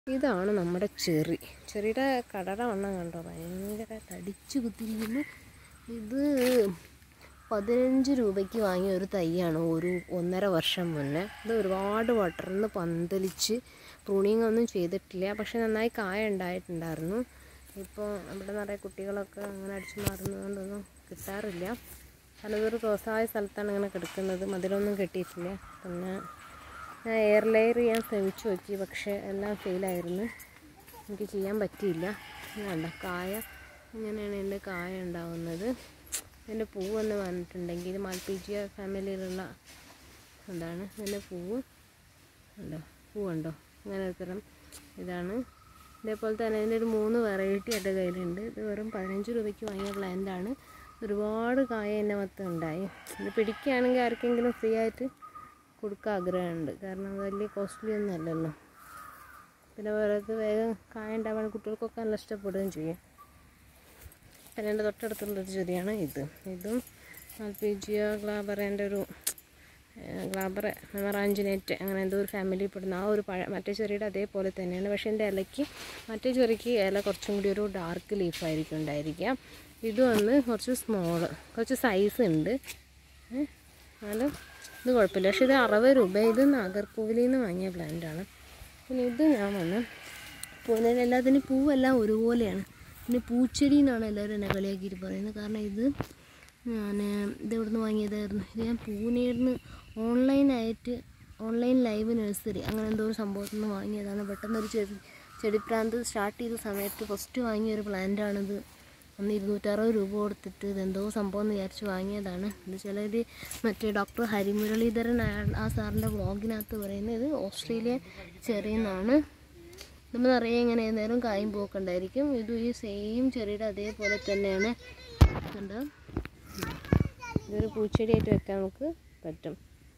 ഇതാണ് നമ്മുടെ ചെറി ചെറിയുടെ കടട വണ്ണം കണ്ടോ ഭയങ്കര തടിച്ചു കുത്തിരിക്കുന്നു ഇത് പതിനഞ്ച് രൂപയ്ക്ക് വാങ്ങിയ ഒരു തൈയാണ് ഒരു ഒന്നര വർഷം മുന്നേ ഇത് ഒരുപാട് വളർന്ന് പന്തലിച്ച് പ്രൂണിങ് ഒന്നും ചെയ്തിട്ടില്ല പക്ഷെ നന്നായി കായ ഉണ്ടായിട്ടുണ്ടായിരുന്നു ഇപ്പോൾ ഇവിടെ നിറയെ കുട്ടികളൊക്കെ അങ്ങനെ അടിച്ചു മാറുന്നതുകൊണ്ടൊന്നും കിട്ടാറില്ല കാരണം ഇതൊരു തുറസായ സ്ഥലത്താണ് ഇങ്ങനെ കിടക്കുന്നത് മതിലൊന്നും കെട്ടിയിട്ടില്ല പിന്നെ ഞാൻ എയർ ലെയർ ചെയ്യാൻ ശ്രമിച്ചു നോക്കി പക്ഷേ എല്ലാം ഫെയിലായിരുന്നു എനിക്ക് ചെയ്യാൻ പറ്റിയില്ല വേണ്ട കായ ഇങ്ങനെയാണ് എൻ്റെ കായ ഉണ്ടാവുന്നത് ഇതിൻ്റെ പൂവെന്ന് പറഞ്ഞിട്ടുണ്ടെങ്കിൽ മാൽപ്പീജിയ ഫാമിലിയിലുള്ള എന്താണ് ഇതിൻ്റെ പൂവ് ഉണ്ടോ പൂവുണ്ടോ അങ്ങനെ ഒരു തരം ഇതാണ് ഇതേപോലെ തന്നെ ഇതിൻ്റെ ഒരു മൂന്ന് വെറൈറ്റി എൻ്റെ കയ്യിലുണ്ട് ഇത് വെറും പതിനഞ്ച് രൂപയ്ക്ക് വാങ്ങിയ പ്ലാന്റാണ് ഒരുപാട് കായ എൻ്റെ മൊത്തം ഉണ്ടായി ഇത് പിടിക്കുകയാണെങ്കിൽ ആർക്കെങ്കിലും ഫ്രീ ആയിട്ട് കൊടുക്കാൻ ആഗ്രഹമുണ്ട് കാരണം അത് വലിയ കോസ്റ്റ്ലി ഒന്നും അല്ലല്ലോ പിന്നെ വേറെ വേഗം കായ ഉണ്ടാവാൻ കുട്ടികൾക്കൊക്കെ നല്ല ഇഷ്ടപ്പെടുകയും ചെയ്യും പിന്നെ എൻ്റെ തൊട്ടടുത്തുള്ളൊരു ചെടിയാണ് ഇത് ഇതും ആൽപീജിയ ഗ്ലാബറേൻ്റെ ഒരു ഗ്ലാബറ മെമറാഞ്ചിനേറ്റ് അങ്ങനെ എന്തോ ഒരു ഫാമിലിയിൽ പെടുന്ന ആ ഒരു പഴ മറ്റേ ചെറിയുടെ അതേപോലെ തന്നെയാണ് പക്ഷേ എൻ്റെ ഇലയ്ക്ക് മറ്റേ ചെറിക്ക് ഇല കുറച്ചും കൂടി ഒരു ഡാർക്ക് ലീഫായിരിക്കും ഉണ്ടായിരിക്കുക ഇത് വന്ന് കുറച്ച് സ്മോള് കുറച്ച് സൈസ് ഉണ്ട് ഏ, എന്നാലും ഇത് കുഴപ്പമില്ല പക്ഷേ ഇത് അറുപത് രൂപ ഇത് നാഗർകോവിലിൽ നിന്ന് വാങ്ങിയ പ്ലാന്റാണ് പിന്നെ ഇത് ഞാൻ വന്ന് പോകുന്നതിന് എല്ലാത്തിനും പൂവെല്ലാം ഒരുപോലെയാണ് പിന്നെ പൂച്ചെടി എന്നാണ് എല്ലാവരും എന്നെ കളിയാക്കിയിട്ട് പറയുന്നത് കാരണം ഇത് ഞാൻ ഇത് എവിടെ നിന്ന് വാങ്ങിയതായിരുന്നു ഇത് ഞാൻ പൂനെയിൽ ഓൺലൈനായിട്ട് ഓൺലൈൻ ലൈവ് നഴ്സറി അങ്ങനെ എന്തോ ഒരു സംഭവത്തിൽ നിന്ന് വാങ്ങിയതാണ് പെട്ടെന്നൊരു ചെടി ചെടിപ്രാന്ത് സ്റ്റാർട്ട് ചെയ്ത സമയത്ത് ഫസ്റ്റ് വാങ്ങിയ ഒരു പ്ലാന്റാണിത് അന്ന് ഇരുന്നൂറ്ററുപത് രൂപ കൊടുത്തിട്ട് ഇതെന്തോ സംഭവം എന്ന് വിചാരിച്ച് വാങ്ങിയതാണ് ഇത് ചിലർ മറ്റേ ഡോക്ടർ ഹരിമുരളീധരൻ അയാൾ- ആ സാറിൻ്റെ വ്ളോഗിനകത്ത് പറയുന്നത് ഇത് ഓസ്ട്രേലിയ ചെറിയെന്നാണ് നമ്മൾ നിറയെ ഇങ്ങനെ നേരം കായും പോക്ക് ഉണ്ടായിരിക്കും ഇതും ഈ സെയിം ചെറിയുടെ അതേപോലെ തന്നെയാണ് കണ്ടോ ഇതൊരു പൂച്ചെടിയായിട്ട് വെക്കാൻ നമുക്ക് പറ്റും